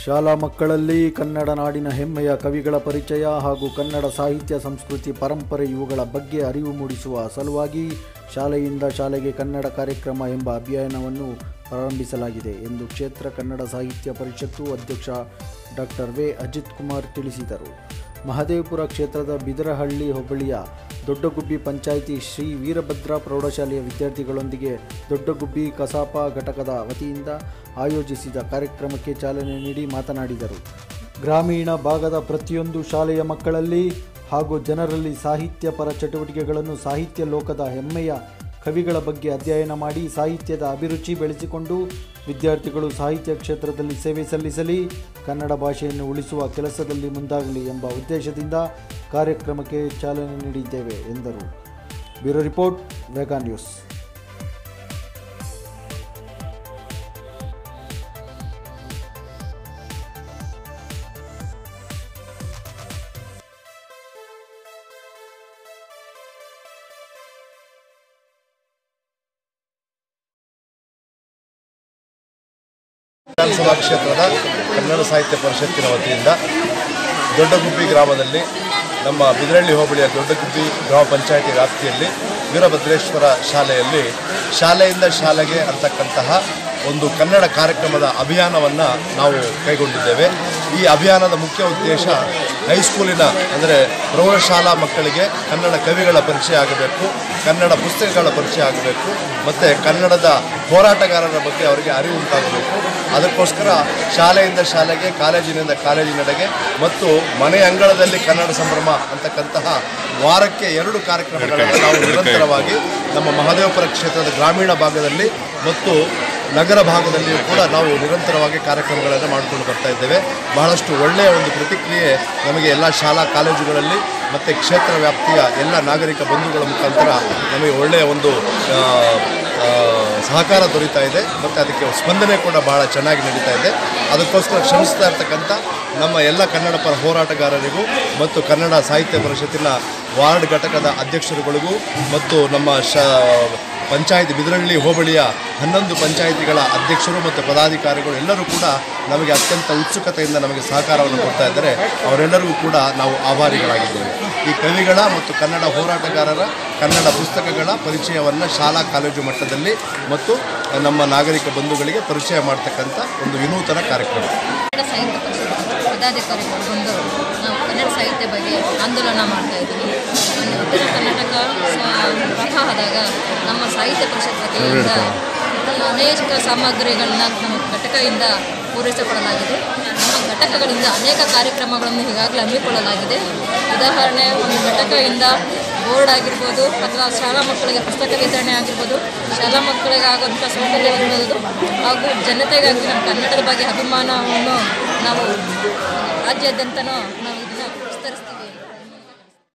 ಶಾಲಾ ಮಕ್ಕಳಲ್ಲಿ ಕನ್ನಡ ನಾಡಿನ ಹೆಮ್ಮೆಯ ಕವಿಗಳ ಪರಿಚಯ ಹಾಗೂ ಕನ್ನಡ ಸಾಹಿತ್ಯ ಸಂಸ್ಕೃತಿ ಪರಂಪರೆ ಇವುಗಳ ಬಗ್ಗೆ ಅರಿವು ಮೂಡಿಸುವ ಸಲುವಾಗಿ ಶಾಲೆಯಿಂದ ಶಾಲೆಗೆ ಕನ್ನಡ ಕಾರ್ಯಕ್ರಮ ಎಂಬ ಅಭಿಯಾನವನ್ನು ಪ್ರಾರಂಭಿಸಲಾಗಿದೆ ಎಂದು ಕ್ಷೇತ್ರ ಕನ್ನಡ ಸಾಹಿತ್ಯ ಪರಿಷತ್ತು ಅಧ್ಯಕ್ಷ ಡಾಕ್ಟರ್ ವೆ ಅಜಿತ್ ಕುಮಾರ್ ತಿಳಿಸಿದರು ಮಹದೇವಪುರ ಕ್ಷೇತ್ರದ ಬಿದರಹಳ್ಳಿ ಹೋಬಳಿಯ ದೊಡ್ಡಗುಬ್ಬಿ ಪಂಚಾಯಿತಿ ಶ್ರೀ ವೀರಭದ್ರ ಪ್ರೌಢಶಾಲೆಯ ವಿದ್ಯಾರ್ಥಿಗಳೊಂದಿಗೆ ದೊಡ್ಡಗುಬ್ಬಿ ಕಸಾಪ ಘಟಕದ ವತಿಯಿಂದ ಆಯೋಜಿಸಿದ ಕಾರ್ಯಕ್ರಮಕ್ಕೆ ಚಾಲನೆ ನೀಡಿ ಮಾತನಾಡಿದರು ಗ್ರಾಮೀಣ ಭಾಗದ ಪ್ರತಿಯೊಂದು ಶಾಲೆಯ ಮಕ್ಕಳಲ್ಲಿ ಹಾಗೂ ಜನರಲ್ಲಿ ಸಾಹಿತ್ಯ ಪರ ಚಟುವಟಿಕೆಗಳನ್ನು ಸಾಹಿತ್ಯ ಲೋಕದ ಹೆಮ್ಮೆಯ ಕವಿಗಳ ಬಗ್ಗೆ ಅಧ್ಯಯನ ಮಾಡಿ ಸಾಹಿತ್ಯದ ಅಭಿರುಚಿ ಬೆಳೆಸಿಕೊಂಡು ವಿದ್ಯಾರ್ಥಿಗಳು ಸಾಹಿತ್ಯ ಕ್ಷೇತ್ರದಲ್ಲಿ ಸೇವೆ ಸಲ್ಲಿಸಲಿ ಕನ್ನಡ ಭಾಷೆಯನ್ನು ಉಳಿಸುವ ಕೆಲಸದಲ್ಲಿ ಮುಂದಾಗಲಿ ಎಂಬ ಉದ್ದೇಶದಿಂದ ಕಾರ್ಯಕ್ರಮಕ್ಕೆ ಚಾಲನೆ ನೀಡಿದ್ದೇವೆ ಎಂದರು ಬ್ಯೂರೋ ರಿಪೋರ್ಟ್ ವೇಗಾ ನ್ಯೂಸ್ ವಿಧಾನಸಭಾ ಕ್ಷೇತ್ರದ ಕನ್ನಡ ಸಾಹಿತ್ಯ ಪರಿಷತ್ತಿನ ವತಿಯಿಂದ ದೊಡ್ಡಗುಬ್ಬಿ ಗ್ರಾಮದಲ್ಲಿ ನಮ್ಮ ಬಿದರಳ್ಳಿ ಹೋಬಳಿಯ ದೊಡ್ಡಗುಬ್ಬಿ ಗ್ರಾಮ ಪಂಚಾಯತಿ ವ್ಯಾಪ್ತಿಯಲ್ಲಿ ವೀರಭದ್ರೇಶ್ವರ ಶಾಲೆಯಲ್ಲಿ ಶಾಲೆಯಿಂದ ಶಾಲೆಗೆ ಅಂತಕ್ಕಂತಹ ಒಂದು ಕನ್ನಡ ಕಾರ್ಯಕ್ರಮದ ಅಭಿಯಾನವನ್ನು ನಾವು ಕೈಗೊಂಡಿದ್ದೇವೆ ಈ ಅಭಿಯಾನದ ಮುಖ್ಯ ಉದ್ದೇಶ ಹೈಸ್ಕೂಲಿನ ಅಂದರೆ ಪ್ರೌಢಶಾಲಾ ಮಕ್ಕಳಿಗೆ ಕನ್ನಡ ಕವಿಗಳ ಪರಿಚಯ ಆಗಬೇಕು ಕನ್ನಡ ಪುಸ್ತಕಗಳ ಪರಿಚಯ ಆಗಬೇಕು ಮತ್ತು ಕನ್ನಡದ ಹೋರಾಟಗಾರರ ಬಗ್ಗೆ ಅವರಿಗೆ ಅರಿವು ಉಂಟಾಗಬೇಕು ಅದಕ್ಕೋಸ್ಕರ ಶಾಲೆಯಿಂದ ಶಾಲೆಗೆ ಕಾಲೇಜಿನಿಂದ ಕಾಲೇಜಿನೆಡೆಗೆ ಮತ್ತು ಮನೆ ಅಂಗಳದಲ್ಲಿ ಕನ್ನಡ ಸಂಭ್ರಮ ಅಂತಕ್ಕಂತಹ ವಾರಕ್ಕೆ ಎರಡು ಕಾರ್ಯಕ್ರಮಗಳನ್ನು ನಾವು ನಿರಂತರವಾಗಿ ನಮ್ಮ ಮಹದೇವಪುರ ಕ್ಷೇತ್ರದ ಗ್ರಾಮೀಣ ಭಾಗದಲ್ಲಿ ಮತ್ತು ನಗರ ಭಾಗದಲ್ಲಿಯೂ ಕೂಡ ನಾವು ನಿರಂತರವಾಗಿ ಕಾರ್ಯಕ್ರಮಗಳನ್ನು ಮಾಡಿಕೊಂಡು ಬರ್ತಾ ಇದ್ದೇವೆ ಬಹಳಷ್ಟು ಒಳ್ಳೆಯ ಒಂದು ಪ್ರತಿಕ್ರಿಯೆ ನಮಗೆ ಎಲ್ಲ ಶಾಲಾ ಕಾಲೇಜುಗಳಲ್ಲಿ ಮತ್ತು ಕ್ಷೇತ್ರ ವ್ಯಾಪ್ತಿಯ ಎಲ್ಲ ನಾಗರಿಕ ಬಂಧುಗಳ ಮುಖಾಂತರ ನಮಗೆ ಒಳ್ಳೆಯ ಒಂದು ಆ, ಆ, ಸಹಕಾರ ದೊರೀತಾ ಇದೆ ಮತ್ತು ಅದಕ್ಕೆ ಸ್ಪಂದನೆ ಕೂಡ ಬಹಳ ಚೆನ್ನಾಗಿ ನಡೀತಾ ಇದೆ ಅದಕ್ಕೋಸ್ಕರ ಶ್ರಮಿಸ್ತಾ ಇರ್ತಕ್ಕಂಥ ನಮ್ಮ ಎಲ್ಲ ಕನ್ನಡ ಪರ ಹೋರಾಟಗಾರರಿಗೂ ಮತ್ತು ಕನ್ನಡ ಸಾಹಿತ್ಯ ಪರಿಷತ್ತಿನ ವಾರ್ಡ್ ಘಟಕದ ಅಧ್ಯಕ್ಷರುಗಳಿಗೂ ಮತ್ತು ನಮ್ಮ ಶ ಪಂಚಾಯತ್ ಬಿದರಳ್ಳಿ ಹೋಬಳಿಯ ಹನ್ನೊಂದು ಪಂಚಾಯಿತಿಗಳ ಅಧ್ಯಕ್ಷರು ಮತ್ತು ಪದಾಧಿಕಾರಿಗಳು ಎಲ್ಲರೂ ಕೂಡ ನಮಗೆ ಅತ್ಯಂತ ಉತ್ಸುಕತೆಯಿಂದ ನಮಗೆ ಸಹಕಾರವನ್ನು ಕೊಡ್ತಾ ಇದ್ದಾರೆ ಅವರೆಲ್ಲರಿಗೂ ಕೂಡ ನಾವು ಆಭಾರಿಗಳಾಗಿದ್ದೇವೆ ಈ ಕವಿಗಳ ಮತ್ತು ಕನ್ನಡ ಹೋರಾಟಗಾರರ ಕನ್ನಡ ಪುಸ್ತಕಗಳ ಪರಿಚಯವನ್ನು ಶಾಲಾ ಕಾಲೇಜು ಮಟ್ಟದಲ್ಲಿ ಮತ್ತು ನಮ್ಮ ನಾಗರಿಕ ಬಂಧುಗಳಿಗೆ ಪರಿಚಯ ಮಾಡ್ತಕ್ಕಂಥ ಒಂದು ವಿನೂತನ ಕಾರ್ಯಕ್ರಮ ಕನ್ನಡ ಸಾಹಿತ್ಯ ಪರಿಷತ್ ಪದಾಧಿಕಾರಿಗಳು ಬಂದು ನಾವು ಕನ್ನಡ ಸಾಹಿತ್ಯ ಬಗ್ಗೆ ಆಂದೋಲನ ಮಾಡ್ತಾ ಇದ್ದೀವಿ ಮೊನ್ನೆ ಉತ್ತರ ಕರ್ನಾಟಕ ಸ- ಪ್ರವಾಹದಾಗ ನಮ್ಮ ಸಾಹಿತ್ಯ ಪರಿಷತ್ ವತಿಯಿಂದ ಅನೇಕ ಸಾಮಗ್ರಿಗಳನ್ನ ನಮ್ಮ ಘಟಕದಿಂದ ಪೂರೈಸಿಕೊಳ್ಳಲಾಗಿದೆ ನಮ್ಮ ಘಟಕಗಳಿಂದ ಅನೇಕ ಕಾರ್ಯಕ್ರಮಗಳನ್ನು ಈಗಾಗಲೇ ಹಮ್ಮಿಕೊಳ್ಳಲಾಗಿದೆ ಉದಾಹರಣೆ ಒಂದು ಘಟಕದಿಂದ ಬೋರ್ಡ್ ಆಗಿರ್ಬೋದು ಅಥವಾ ಶಾಲಾ ಮಕ್ಕಳಿಗೆ ಪುಸ್ತಕ ವಿತರಣೆ ಆಗಿರ್ಬೋದು ಶಾಲಾ ಮಕ್ಕಳಿಗೆ ಆಗುವಂಥ ಸೌಕರ್ಯಗಳಿರ್ಬೋದು ಹಾಗೂ ಜನತೆಗಾಗಿ ನಮ್ಮ ಕನ್ನಡದ ಬಗ್ಗೆ ಅಭಿಮಾನವನ್ನು ನಾವು ರಾಜ್ಯಾದ್ಯಂತನೂ ನಾವು